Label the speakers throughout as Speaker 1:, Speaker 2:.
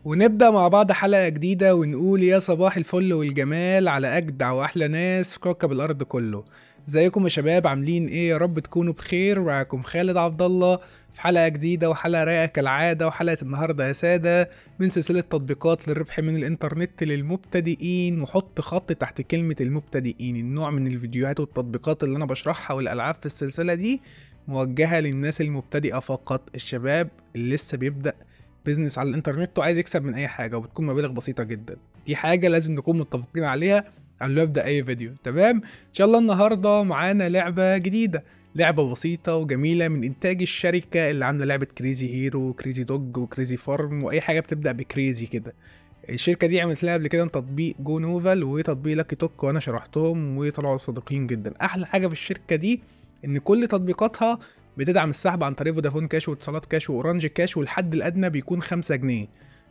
Speaker 1: ونبدأ مع بعض حلقة جديدة ونقول يا صباح الفل والجمال على أجدع وأحلى ناس في كوكب الأرض كله ازيكم يا شباب عاملين ايه يا رب تكونوا بخير معاكم خالد عبد الله في حلقة جديدة وحلقة رايقة كالعادة وحلقة النهاردة يا سادة من سلسلة تطبيقات للربح من الإنترنت للمبتدئين وحط خط تحت كلمة المبتدئين النوع من الفيديوهات والتطبيقات اللي أنا بشرحها والألعاب في السلسلة دي موجهة للناس المبتدئة فقط الشباب اللي لسه بيبدأ بيزنس على الانترنت وعايز يكسب من اي حاجه وبتكون مبالغ بسيطه جدا دي حاجه لازم نكون متفقين عليها قبل ما ابدا اي فيديو تمام ان شاء الله النهارده معانا لعبه جديده لعبة بسيطة وجميلة من إنتاج الشركة اللي عاملة لعبة كريزي هيرو وكريزي دوج وكريزي فارم وأي حاجة بتبدأ بكريزي كده الشركة دي عملت لها قبل كده تطبيق جو نوفل وتطبيق لاكي توك وأنا شرحتهم وطلعوا صادقين جدا أحلى حاجة في الشركة دي إن كل تطبيقاتها بتدعم السحب عن طريق فودافون كاش واتصالات كاش واورنج كاش والحد الادنى بيكون 5 جنيه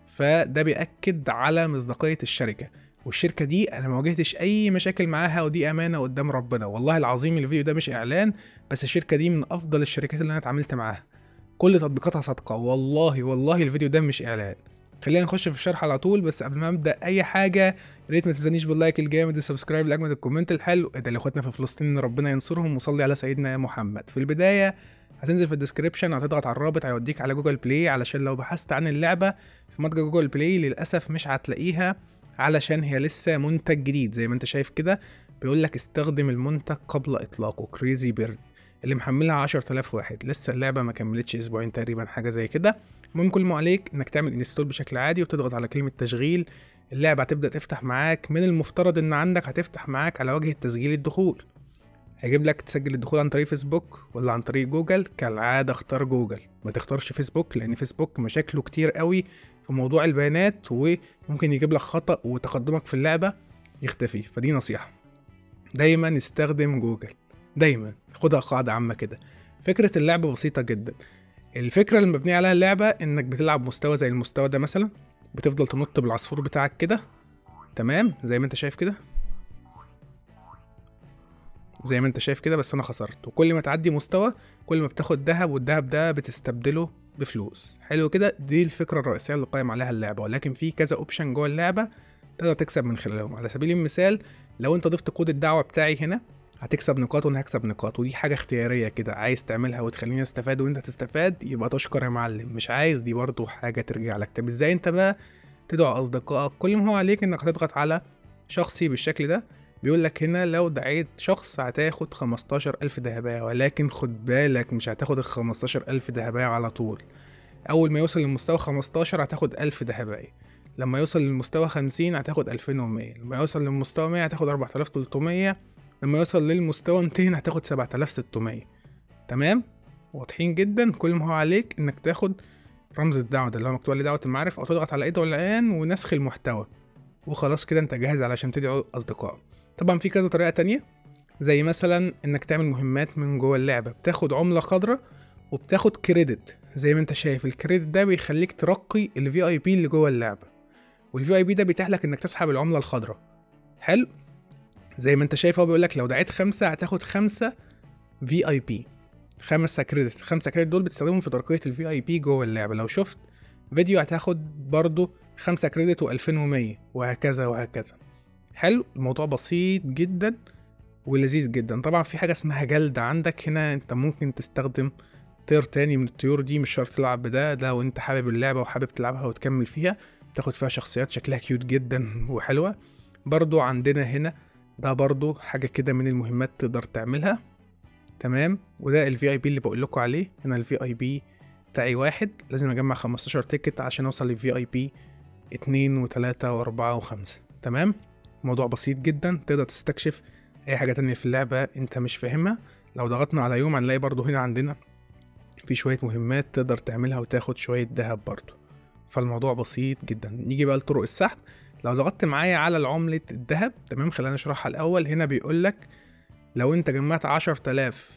Speaker 1: فده بيأكد على مصداقية الشركة والشركة دي أنا ما واجهتش أي مشاكل معاها ودي أمانة قدام ربنا والله العظيم الفيديو ده مش إعلان بس الشركة دي من أفضل الشركات اللي أنا اتعاملت معاها كل تطبيقاتها صادقة والله والله الفيديو ده مش إعلان خلينا نخش في الشرح على طول بس قبل ما ابدا اي حاجه يا ريت ما تنسانيش باللايك الجامد السبسكرايب لاجمد الكومنت الحلو ده لاخواتنا في فلسطين ربنا ينصرهم وصلي على سيدنا محمد في البدايه هتنزل في الديسكريبشن هتضغط على الرابط هيوديك على جوجل بلاي علشان لو بحثت عن اللعبه في متجر جوجل بلاي للاسف مش هتلاقيها علشان هي لسه منتج جديد زي ما انت شايف كده بيقول لك استخدم المنتج قبل اطلاقه كريزي بيرد اللي محملها 10000 واحد لسه اللعبه ما كملتش اسبوعين تقريبا حاجه زي كده المهم كل ما عليك انك تعمل انستول بشكل عادي وتضغط على كلمه تشغيل اللعبه هتبدا تفتح معاك من المفترض ان عندك هتفتح معاك على وجه تسجيل الدخول هيجيب لك تسجل الدخول عن طريق فيسبوك ولا عن طريق جوجل كالعادة اختار جوجل ما تختارش فيسبوك لان فيسبوك مشاكله كتير قوي في موضوع البيانات وممكن يجيب لك خطأ وتقدمك في اللعبة يختفي فدي نصيحة دايما استخدم جوجل دايما خدها قاعدة عامة كده فكرة اللعبة بسيطة جدا الفكرة اللي مبنية عليها اللعبة انك بتلعب مستوى زي المستوى ده مثلا بتفضل تنط بالعصفور بتاعك كده تمام زي ما انت شايف كده زي ما انت شايف كده بس انا خسرت وكل ما تعدي مستوى كل ما بتاخد ذهب والذهب ده بتستبدله بفلوس حلو كده دي الفكرة الرئيسية اللي قايم عليها اللعبة ولكن في كذا اوبشن جوه اللعبة تقدر تكسب من خلالهم على سبيل المثال لو انت ضفت كود الدعوة بتاعي هنا هتكسب نقاط وانا هكسب نقاط ودي حاجة اختيارية كده عايز تعملها وتخليني استفاد وانت تستفاد يبقى تشكر يا معلم مش عايز دي برضو حاجة ترجع لك طب ازاي انت بقى تدعو اصدقائك كل ما هو عليك انك هتضغط على شخصي بالشكل ده بيقول لك هنا لو دعيت شخص هتاخد خمستاشر ألف ذهبية ولكن خد بالك مش هتاخد الخمستاشر ألف ذهبية على طول أول ما يوصل للمستوى خمستاشر هتاخد ألف ذهبية لما يوصل للمستوى خمسين هتاخد ألفين ومية لما يوصل للمستوى مية هتاخد أربعة آلاف تلتمية لما يوصل للمستوى ميتين هتاخد سبعة آلاف ستمية تمام واضحين جدا كل ما هو عليك إنك تاخد رمز الدعوة ده اللي هو مكتوب عليه دعوة المعرفة أو تضغط على ادعو الآن ونسخ المحتوى وخلاص كده انت جاهز علشان تدعو أصدقائك طبعا في كذا طريقة تانية زي مثلا انك تعمل مهمات من جوه اللعبة بتاخد عملة خضراء وبتاخد كريدت زي ما انت شايف الكريدت ده بيخليك ترقي الفي اي بي اللي جوه اللعبة والفي اي بي ده بيتيح لك انك تسحب العملة الخضراء حلو زي ما انت شايف هو بيقول لك لو دعيت خمسة هتاخد خمسة في اي بي خمسة كريدت خمسة كريدت دول بتستخدمهم في ترقية الفي اي بي جوه اللعبة لو شفت فيديو هتاخد برضو خمسة كريدت وألفين ومية وهكذا وهكذا حلو الموضوع بسيط جدا ولذيذ جدا طبعا في حاجه اسمها جلد عندك هنا انت ممكن تستخدم طير تاني من الطيور دي مش شرط تلعب بده ده لو انت حابب اللعبه وحابب تلعبها وتكمل فيها تاخد فيها شخصيات شكلها كيوت جدا وحلوه برضو عندنا هنا ده برضو حاجه كده من المهمات تقدر تعملها تمام وده الفي اي بي اللي بقول لكم عليه هنا الفي اي بي بتاعي واحد لازم اجمع 15 تيكت عشان اوصل للفي اي بي اتنين وتلاتة واربعة وخمسة تمام موضوع بسيط جدا تقدر تستكشف اي حاجة تانية في اللعبة انت مش فاهمها لو ضغطنا على يوم هنلاقي برضو هنا عندنا في شوية مهمات تقدر تعملها وتاخد شوية دهب برضو فالموضوع بسيط جدا نيجي بقى لطرق السحب لو ضغطت معايا على العملة الذهب تمام خلينا نشرحها الأول هنا بيقولك لو انت جمعت عشر تلاف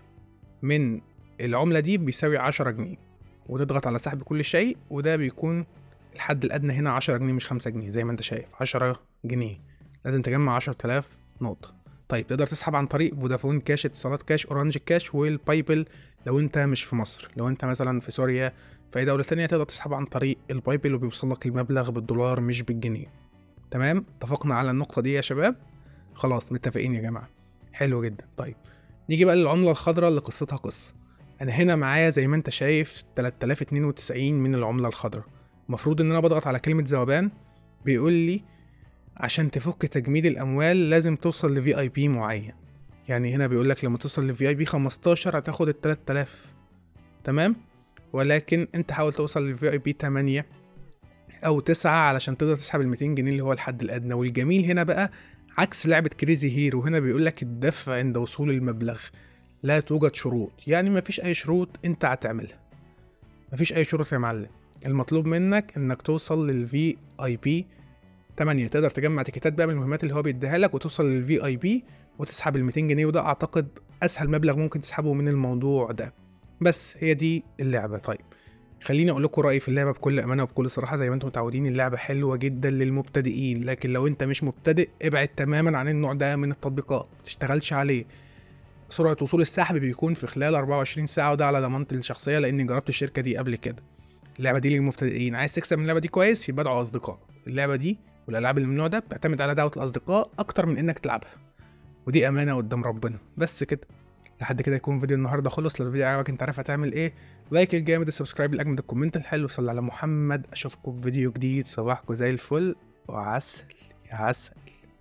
Speaker 1: من العملة دي بيساوي عشرة جنيه وتضغط على سحب كل شيء وده بيكون الحد الأدنى هنا عشرة جنيه مش خمسة جنيه زي ما انت شايف عشرة جنيه لازم تجمع عشرة آلاف نقطة طيب تقدر تسحب عن طريق فودافون كاش اتصالات كاش اورنج كاش والبايبل لو انت مش في مصر لو انت مثلا في سوريا في اي دوله تانية تقدر تسحب عن طريق البايبل وبيوصل لك المبلغ بالدولار مش بالجنيه تمام اتفقنا على النقطه دي يا شباب خلاص متفقين يا جماعه حلو جدا طيب نيجي بقى للعمله الخضراء اللي قصتها قصه انا هنا معايا زي ما انت شايف 3092 من العمله الخضراء المفروض ان انا بضغط على كلمه ذوبان بيقول لي عشان تفك تجميد الاموال لازم توصل لفي اي بي معين يعني هنا بيقول لك لما توصل لفي اي بي 15 هتاخد ال 3000 تمام ولكن انت حاول توصل للفي اي بي 8 او 9 علشان تقدر تسحب ال 200 جنيه اللي هو الحد الادنى والجميل هنا بقى عكس لعبة كريزي هيرو هنا بيقول لك الدفع عند وصول المبلغ لا توجد شروط يعني مفيش اي شروط انت هتعملها مفيش اي شروط يا معلم المطلوب منك انك توصل للفي اي بي 8 تقدر تجمع تيكيتات بقى من المهمات اللي هو بيديها لك وتوصل للفي اي بي وتسحب ال 200 جنيه وده اعتقد اسهل مبلغ ممكن تسحبه من الموضوع ده بس هي دي اللعبه طيب خليني اقول لكم رايي في اللعبه بكل امانه وبكل صراحه زي ما انتم متعودين اللعبه حلوه جدا للمبتدئين لكن لو انت مش مبتدئ ابعد تماما عن النوع ده من التطبيقات متشتغلش عليه سرعه وصول السحب بيكون في خلال 24 ساعه وده على ضمانتي الشخصيه لاني جربت الشركه دي قبل كده اللعبه دي للمبتدئين عايز تكسب من اللعبه دي كويس يبقى ادعوا اصدقاء اللعبه دي والالعاب اللي من النوع ده بتعتمد على دعوه الاصدقاء اكتر من انك تلعبها ودي امانه قدام ربنا بس كده لحد كده يكون فيديو النهارده خلص لو الفيديو عجبك انت عارف هتعمل ايه لايك الجامد السبسكرايب الاجمد الكومنت الحلو صلي على محمد اشوفكم في فيديو جديد صباحكم زي الفل وعسل يا عسل